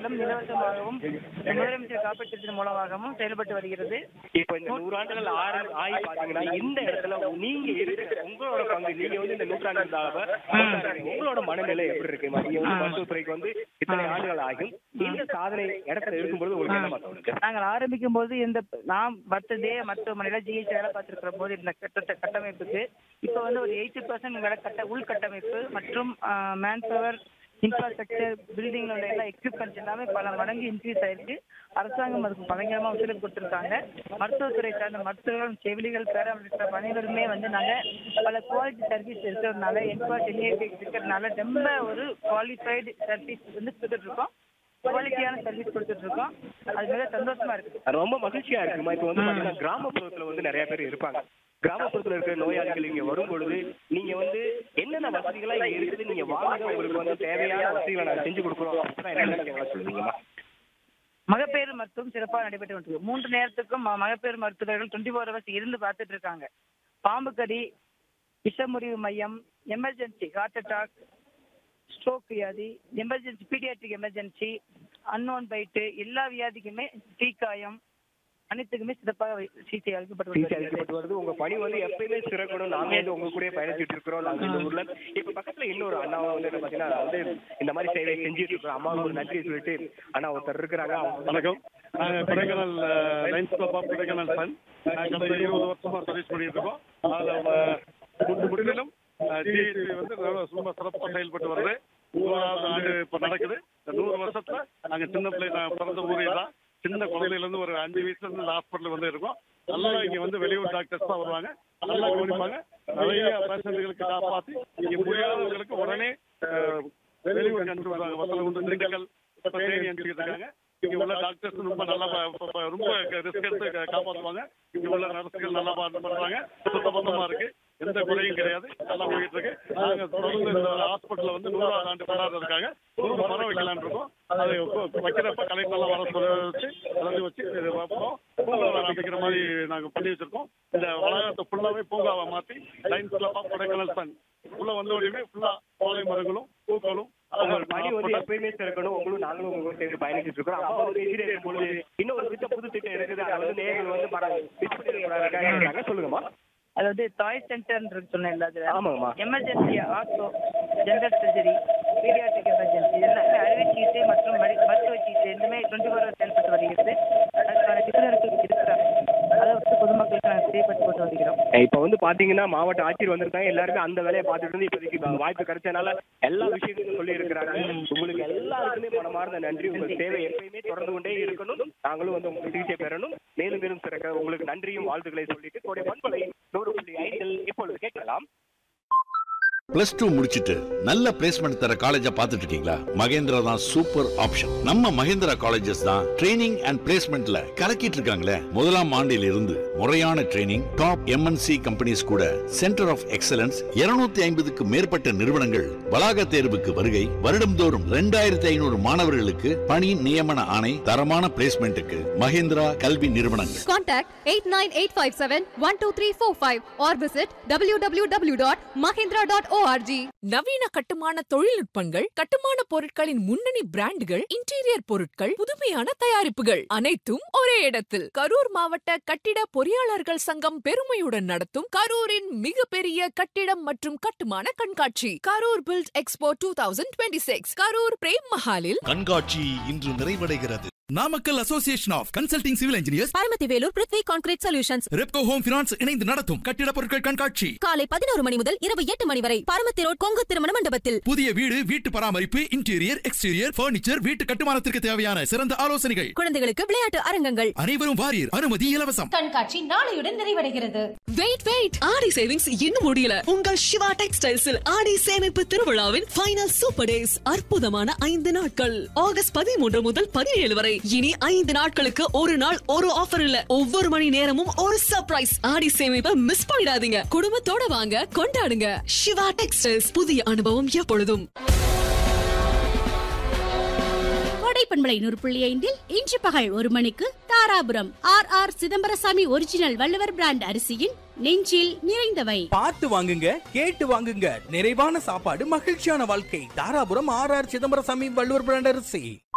மூலம் இலவசமாகவும் முதலமைச்சர் காப்பீட்டு திட்டத்தின் மூலமாகவும் செயல்பட்டு வருகிறது இப்ப இந்த நூறாண்டுகள் ஆறு ஆகி பாத்தீங்கன்னா இந்த இடத்துல நீங்க இருக்கிற உங்களோட பங்கு நீங்க வந்து இந்த நூற்றாண்டு உங்களோட மனநிலை எப்படி இருக்கு நீங்க வந்து மருத்துவத்துறைக்கு வந்து இத்தனை ஆண்டுகள் ஆகும் இந்த சாதனை இடத்துல இருக்கும்போது உங்களுக்கு என்ன தோணுது நாங்கள் ஆரம்பிக்கும் போது இந்த நாம் மற்றதே மருத்துவமனையில ஜிஹெச் வேலை பார்த்திருக்கிற போது இந்த கட்ட கட்டமைப்புக்கு இப்போ வந்து ஒரு எயிட்டி பர்சன்ட் வேலை கட்ட உள்கட்டமைப்பு மற்றும் மேன் பவர் இன்ஃப்ராஸ்ட்ரக்சர் பில்டிங்களோட எல்லா எக்யூப்மெண்ட்ஸ் எல்லாமே பல மடங்கு இன்க்ரீஸ் ஆயிருக்கு அரசாங்கம் அதுக்கு பயங்கரமா ஒத்துழைப்பு கொடுத்துருக்காங்க மருத்துவத்துறை சார்ந்த மருத்துவர்கள் செவிலிகள் பேராமெடிக்கல் அனைவருமே வந்து நாங்க பல குவாலிட்டி சர்வீஸ் இருக்கிறதுனால என்பாஸ் என்ஏபி இருக்கிறதுனால ரொம்ப ஒரு குவாலிஃபைடு சர்வீஸ் வந்து கொடுத்துட்டு இருக்கோம் குவாலிட்டியான சர்வீஸ் கொடுத்துட்டு இருக்கோம் அது மிக சந்தோஷமா இருக்கு ரொம்ப மகிழ்ச்சியா இருக்குமா இப்ப வந்து பாத்தீங்கன்னா கிராமப்புறத்துல வந்து நிறைய பேர் இருப்பாங்க கிராமப்புறத்துல இருக்கிற நோயாளிகள் இங்க வரும் பொழுது நீங்க வந்து என்னென்ன வசதிகளா இங்க இருக்குது நீங்க வாங்க உங்களுக்கு வந்து தேவையான வசதிகளை நாங்க செஞ்சு கொடுக்குறோம் அப்படின்னா என்னென்ன நீங்க சொல்லுவீங்கம்மா மகப்பேறு மருத்துவம் சிறப்பாக நடைபெற்று வருகிறது மூன்று நேரத்துக்கும் ம- மகப்பேறு மருத்துவர்கள் டுவெண்ட்டி ஃபோர் ஹவர்ஸ் இருந்து பார்த்துட்டு இருக்காங்க பாம்பு கடி விஷமுறிவு மையம் எமர்ஜென்சி ஹார்ட் அட்டாக் ஸ்ட்ரோக் வியாதி emergency paediatric emergency unknown bite எல்லா வியாதிக்குமே தீக்காயம் அனைத்துக்குமே சிறப்பாக வை- சிகிச்சை அளிக்கப்பட்டு சிகிச்சை வருகிறது. அளிக்கப்பட்டு வருது உங்க பணி வந்து எப்பயுமே சிறக்கணும் நாங்க வந்து உங்க கூட பயணிச்சுட்டு இருக்கிறோம் நாங்க இந்த ஊர்ல இப்ப பக்கத்துல இன்னொரு அண்ணா வந்து என்ன பாத்தீங்கன்னா வந்து இந்த மாதிரி சேவை செஞ்சுட்டு இருக்கிறோம் அம்மாவுக்கு ஒரு நன்றி சொல்லிட்டு அண்ணா ஒருத்தர் இருக்கிறாங்க அவங்க வணக்கம் நாங்க Kodaikanal Lions club of Kodaikanal ஃபன் கடந்த இருபது வருஷமா சர்வீஸ் பண்ணிட்டு இருக்கோம் அதில் முற்றிலும் ஜிஹெச்சி வந்து ரொம்ப ரொம்ப சிறப்பாக செயல்பட்டு வருது நூறாவது ஆண்டு இப்போ நடக்குது இந்த நூறு வருஷத்துல நாங்க சின்ன பிள்ளை நான் பிறந்த ஊரே தான் சின்ன குழந்தையில இருந்து ஒரு அஞ்சு வயசுல இருந்து இந்த ஹாஸ்பிட்டல் வந்து இருக்கோம் நல்லா இங்க வந்து வெளியூர் டாக்டர்ஸ் தான் வருவாங்க நல்லா கவனிப்பாங்க நிறைய பேஷண்ட்டுகளுக்கு காப்பாத்தி இங்க முடியாதவங்களுக்கு உடனே அஹ், வெளியூருக்கு அனுப்பிச்சு விடுறாங்க வத்தலகுண்டு திண்டுக்கல் இப்ப தேனி அனுப்பிச்சிட்டு இருக்காங்க இங்க உள்ள டாக்டர்ஸ் ரொம்ப நல்லா ப- ப- ப- ரொம்ப ரிஸ்க் எடுத்து கா- காப்பாத்துவாங்க இங்க உள்ள நர்சுகள் நல்லா பார்த்து பண்றாங்க சுத்தபத்தமா இருக்கு எந்த குறையும் கிடையாது நல்லா போயிட்டு இருக்கு நாங்க தொடர்ந்து இந்த ஹாஸ்பிட்டல்ல வந்து நூறாவது ஆண்டு கொண்டாடுறதுக்காக நூறு மரம் வைக்கலாம்னு இருக்கோம் அது கு- வைக்கிறப்ப கலெக்டர்லாம் வர சொல்ல வச்சு எல்லாத்தையும் வச்சு இது வைப்போம் பூங்கா அமைக்கிற மாதிரி நாங்க பண்ணி வச்சிருக்கோம் இந்த வளாகத்தை ஃபுல்லாவே பூங்காவை மாத்தி Lions club of Kodaikanal sun உள்ள வந்த உடனே ஃபுல்லா கோலை மரங்களும் பூக்களும் உங்க பணி வந்து எப்பயுமே சிறக்கணும் உங்களும் நாங்களும் உங்க கூட சேர்ந்து பயணிச்சுட்டு இருக்கோம் அம்மா வந்து பேசிட்டே இருக்கும் பொழுது இன்னொரு திட்டம் புது திட்டம் இருக்குது அதை வந்து நேர்கள் வந்து பர மிஸ் பண்ணிருக்காங்க சொல்லுங்கம்மா அதாவது தாய் சென்டர் சொன்னேன்ல அது ஆமாங்கம்மா emergency ortho general surgery paediatric emergency எல்லாமே அறுவை சிகிச்சை மற்றும் மரு- மருத்துவ சிகிச்சை ரெண்டுமே டுவெண்ட்டி ஃபோர் ஹவர் செயல்பட்டு வருகிறது அதுக்கான நிபுணர்கள் இருக்கிறாங்க அதை வந்து பொதுமக்களுக்கு நாங்கள் செயல்பட்டு கொண்டு வருகிறோம் இப்ப வந்து பாத்தீங்கன்னா மாவட்ட ஆட்சியர் வந்திருக்காங்க எல்லாருமே அந்த வேலையை பார்த்துட்டு இருந்து இப்போதைக்கு வா- வாய்ப்பு கிடைச்சனால எல்லா விஷயங்களும் சொல்லி இருக்கிறாங்க உங்களுக்கு எல்லாருக்குமே மனமார்ந்த நன்றி உங்கள் சேவை எப்பயுமே தொடர்ந்து கொண்டே இருக்கணும் நாங்களும் வந்து உங்களுக்கு சிகிச்சை பெறணும் மேலும் மேலும் சிறக்க உங்களுக்கு நன்றியும் வாழ்த்துக்களை சொல்லிட்டு கோடை பண்பலை நூறு புள்ளி ஐந்தில் இப்பொழுது கேட்கலாம் பிளஸ் டூ முடிச்சிட்டு நல்ல பிளேஸ்மெண்ட் தர காலேஜா பார்த்துட்டு இருக்கீங்களா மகேந்திரா தான் சூப்பர் ஆப்ஷன் நம்ம மகேந்திரா காலேஜஸ் தான் ட்ரைனிங் அண்ட் பிளேஸ்மெண்ட்ல கலக்கிட்டு இருக்காங்களே முதலாம் ஆண்டில் இருந்து முறையான ட்ரைனிங் டாப் எம்என்சி கம்பெனிஸ் கூட சென்டர் ஆஃப் எக்ஸலன்ஸ் 250 ஐம்பதுக்கு மேற்பட்ட நிறுவனங்கள் வளாக தேர்வுக்கு வருகை வருடம்தோறும் ரெண்டாயிரத்தி ஐநூறு மாணவர்களுக்கு பணி நியமன ஆணை தரமான பிளேஸ்மெண்ட்டுக்கு மகேந்திரா கல்வி நிறுவனங்கள் Contact 89857-12345 or visit www.mahindra.org. நவீன கட்டுமான தொழில்நுட்பங்கள் கட்டுமான பொருட்களின் முன்னணி பிராண்டுகள் இன்டீரியர் பொருட்கள் புதுமையான தயாரிப்புகள் அனைத்தும் ஒரே இடத்தில் கரூர் மாவட்ட கட்டிட பொறியாளர்கள் சங்கம் பெருமையுடன் நடத்தும் கரூரின் மிகப்பெரிய கட்டிடம் மற்றும் கட்டுமான கண்காட்சி Karur build expo two thousand twenty six Karur Prem மஹாலில் கண்காட்சி இன்று நிறைவடைகிறது Namakkal association of consulting civil engineers Paramathivelur Prithvi concrete solutions Repco home finance இணைந்து நடத்தும் கட்டிட பொருட்கள் கண்காட்சி காலை பதினோரு மணி முதல் இரவு எட்டு மணி வரை பரமத்தி ரோட் கொங்கு திருமண மண்டபத்தில் புதிய வீடு வீட்டு பராமரிப்பு இன்டீரியர் எக்ஸ்டீரியர் பர்னிச்சர் வீட்டு கட்டுமானத்திற்கு தேவையான சிறந்த ஆலோசனைகள் குழந்தைகளுக்கு விளையாட்டு அரங்கங்கள் அனைவரும் வாரியர் அனுமதி இலவசம் கண்காட்சி நாளையுடன் நிறைவடைகிறது வெயிட் வெயிட் ஆடி சேவிங்ஸ் இன்னும் முடியல உங்கள் சிவா டெக்ஸ்டைல்ஸில் ஆடி சேமிப்பு திருவிழாவின் ஃபைனல் சூப்பர் டேஸ் அற்புதமான ஐந்து நாட்கள் ஆகஸ்ட் பதிமூன்று முதல் பதினேழு வரை இனி ஐந்து நாட்களுக்கு ஒரு நாள் ஒரு ஆஃபர் இல்ல ஒவ்வொரு மணி நேரமும் ஒரு சர்ப்ரைஸ் ஆடி சேமிப்பை மிஸ் பண்ணிடாதீங்க குடும்பத்தோட வாங்க கொண்டாடுங்க சிவா டெக்ஸ்டைல்ஸ் புதிய அனுபவம் எப்பொழுதும் கோடைப்பண்பலை நூறு புள்ளி ஐந்தில் இன்று பகல் ஒரு மணிக்கு Dharapuram R R Chidambarasamy original Valluvar brand அரிசியின் நெஞ்சில் நிறைந்தவை பார்த்து வாங்குங்க கேட்டு வாங்குங்க நிறைவான சாப்பாடு மகிழ்ச்சியான வாழ்க்கை Dharapuram R R Chidambarasamy Valluvar brand அரிசி